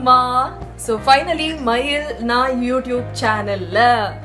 டாலுமா so finally மயில் நான் YouTube சேனல்ல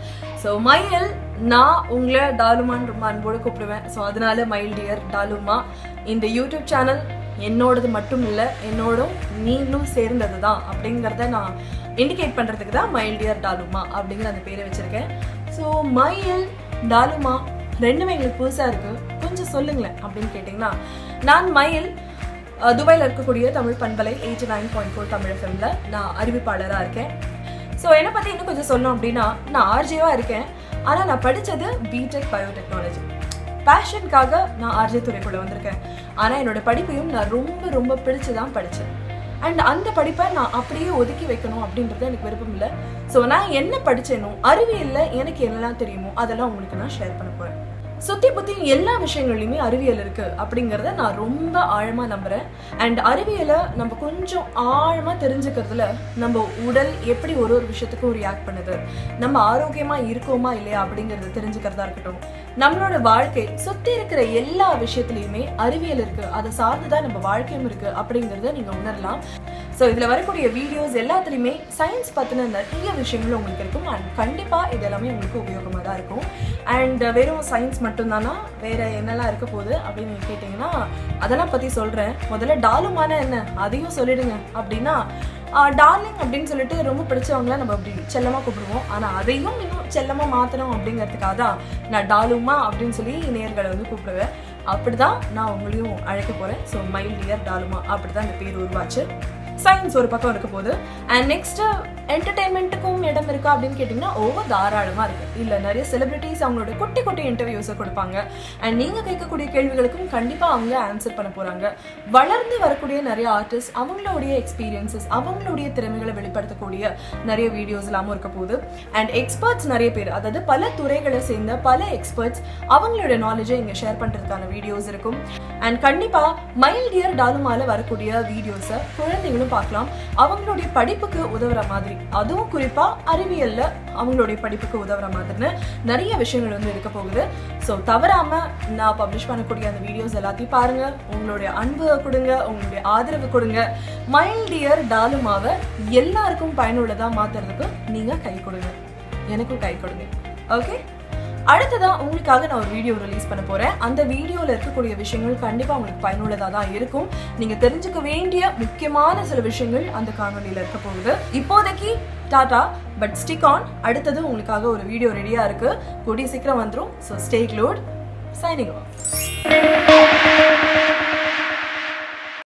ஸோ மயில் நான் உங்களை டாலுமான்னு ரொம்ப அன்போடு கூப்பிடுவேன் ஸோ அதனால மயில் டியர் டாலுமா இந்த யூடியூப் சேனல் என்னோடது மட்டும் இல்லை என்னோடும் நீங்களும் சேர்ந்தது தான் அப்படிங்கிறத நான் இண்டிகேட் பண்ணுறதுக்கு தான் மயில் டியர் டாலுமா அப்படிங்கிற அந்த பேரை வச்சுருக்கேன் ஸோ மயில் டாலுமா ரெண்டுமே எங்களுக்கு புதுசாக இருக்குது கொஞ்சம் சொல்லுங்களேன் அப்படின்னு கேட்டிங்கன்னா நான் மயில் அஹ், துபாயில இருக்கக்கூடிய தமிழ் பண்பலை eighty nine point four Tamil எஃப்எம்ல நான் அறிவிப்பாளராக இருக்கேன் ஸோ என்னை பற்றி இன்னும் கொஞ்சம் சொல்லணும் அப்படின்னா நான் ஆர்ஜேவாக இருக்கேன் ஆனால் நான் படித்தது பிடெக் பயோடெக்னாலஜி பேஷனுக்காக நான் ஆர்ஜே துறைக்குள்ள வந்திருக்கேன் ஆனால் என்னோட படிப்பையும் நான் ரொம்ப ரொம்ப பிடிச்சு தான் படித்தேன் அண்ட் அந்த படிப்பை நான் அப்படியே ஒதுக்கி வைக்கணும் அப்படின்றது எனக்கு விருப்பம் இல்லை ஸோ நான் என்ன படிச்சேனோ அறிவியலில் எனக்கு என்னெல்லாம் தெரியுமோ அதெல்லாம் உங்களுக்கு நான் ஷேர் பண்ண போகிறேன் சுத்தி புத்தி எல்லா விஷயங்கள்லையுமே அறிவியல் இருக்கு அப்படிங்கறத நான் ரொம்ப ஆழமா நம்புறேன் அண்ட் அறிவியலை நம்ம கொஞ்சம் ஆழமா தெரிஞ்சுக்கிறதுல நம்ம உடல் எப்படி ஒரு ஒரு விஷயத்துக்கும் ரியாக்ட் பண்ணுது நம்ம ஆரோக்கியமா இருக்கோமா இல்லையா அப்படிங்கறத தெரிஞ்சுக்கிறதா இருக்கட்டும் நம்மளோட வாழ்க்கை சுத்தி இருக்கிற எல்லா விஷயத்துலயுமே அறிவியல் இருக்கு அதை சார்ந்துதான் நம்ம வாழ்க்கையும் இருக்கு அப்படிங்கறத நீங்க உணரலாம் ஸோ இதுல வரக்கூடிய வீடியோஸ் எல்லாத்துலயுமே சயின்ஸ் பத்தின நிறைய விஷயங்கள் உங்களுக்கு இருக்கும் அண்ட் கண்டிப்பா இது எல்லாமே உங்களுக்கு உபயோகமா தான் இருக்கும் அண்ட் வெறும் சயின்ஸ் மட்டும்தானா வேற என்னெல்லாம் இருக்க போகுது அப்படின்னு நீங்க கேட்டிங்கன்னா அதெல்லாம் பத்தி சொல்றேன் முதல்ல டாலுமான என்ன அதையும் சொல்லிடுங்க அப்படின்னா டார்லிங் அப்படின்னு சொல்லிட்டு ரொம்ப பிடிச்சவங்கள நம்ம அப்படி செல்லமா கூப்பிடுவோம் ஆனா அதையும் இன்னும் செல்லமா மாத்தணும் அப்படிங்கிறதுக்காக தான் நான் டாலுமா அப்படின்னு சொல்லி நேர்களை வந்து கூப்பிடுவேன் அப்படிதான் நான் உங்களையும் அழைக்க போறேன் ஸோ மைல் டியர் டாலுமா அப்படிதான் இந்த பேர் உருவாச்சு சயின்ஸ் ஒரு பக்கம் இருக்க போகுது அண்ட் நெக்ஸ்ட் என்டர்டைன்மெண்ட்டுக்கும் இடம் இருக்கா அப்படின்னு கேட்டிங்கன்னா ஓவர் தாராளமாக இருக்கு இல்லை நிறைய செலிபிரிட்டிஸ் அவங்களோட குட்டி குட்டி இன்டர்வியூஸை கொடுப்பாங்க அண்ட் நீங்கள் கேட்கக்கூடிய கேள்விகளுக்கும் கண்டிப்பாக அவங்க ஆன்சர் பண்ண போகிறாங்க வளர்ந்து வரக்கூடிய நிறைய ஆர்டிஸ்ட் அவங்களுடைய எக்ஸ்பீரியன்சஸ் அவங்களுடைய திறமைகளை வெளிப்படுத்தக்கூடிய நிறைய வீடியோஸ் எல்லாமும் இருக்க போகுது அண்ட் எக்ஸ்பர்ட்ஸ் நிறைய பேர் அதாவது பல துறைகளை சேர்ந்த பல எக்ஸ்பர்ட்ஸ் அவங்களோட நாலேஜை இங்கே ஷேர் பண்ணுறதுக்கான வீடியோஸ் இருக்கும் அண்ட் கண்டிப்பாக மைல் டியர் டாலுமால வரக்கூடிய வீடியோஸை குழந்தைங்களும் பார்க்கலாம் அவங்களுடைய படிப்புக்கு உதவுற மாதிரி அதுவும் குறிப்பா அறிவியல்ல அவங்களுடைய படிப்புக்கு உதவுற மாதிரின்னு நிறைய விஷயங்கள் வந்து இருக்க போகுது ஸோ தவறாம நான் பப்ளிஷ் பண்ணக்கூடிய அந்த வீடியோஸ் எல்லாத்தையும் பாருங்க உங்களுடைய அன்பு கொடுங்க உங்களுடைய ஆதரவு கொடுங்க மைல் டியர் டாலுமாவை எல்லாருக்கும் பயனுள்ளதா மாத்துறதுக்கு நீங்க கை கொடுங்க எனக்கும் கை கொடுங்க ஓகே அடுத்ததா உங்களுக்காக நான் ஒரு வீடியோ ரிலீஸ் பண்ண போறேன் அந்த வீடியோல இருக்கக்கூடிய விஷயங்கள் கண்டிப்பா உங்களுக்கு பயனுள்ளதா தான் இருக்கும் நீங்க தெரிஞ்சுக்க வேண்டிய முக்கியமான சில விஷயங்கள் அந்த காணொலியில இருக்க போகுது இப்போதைக்கு டாடா பட் ஸ்டிக் ஆன் அடுத்தது உங்களுக்காக ஒரு வீடியோ ரெடியா இருக்கு கூடிய சீக்கிரம் வந்துரும் so stay glued signing of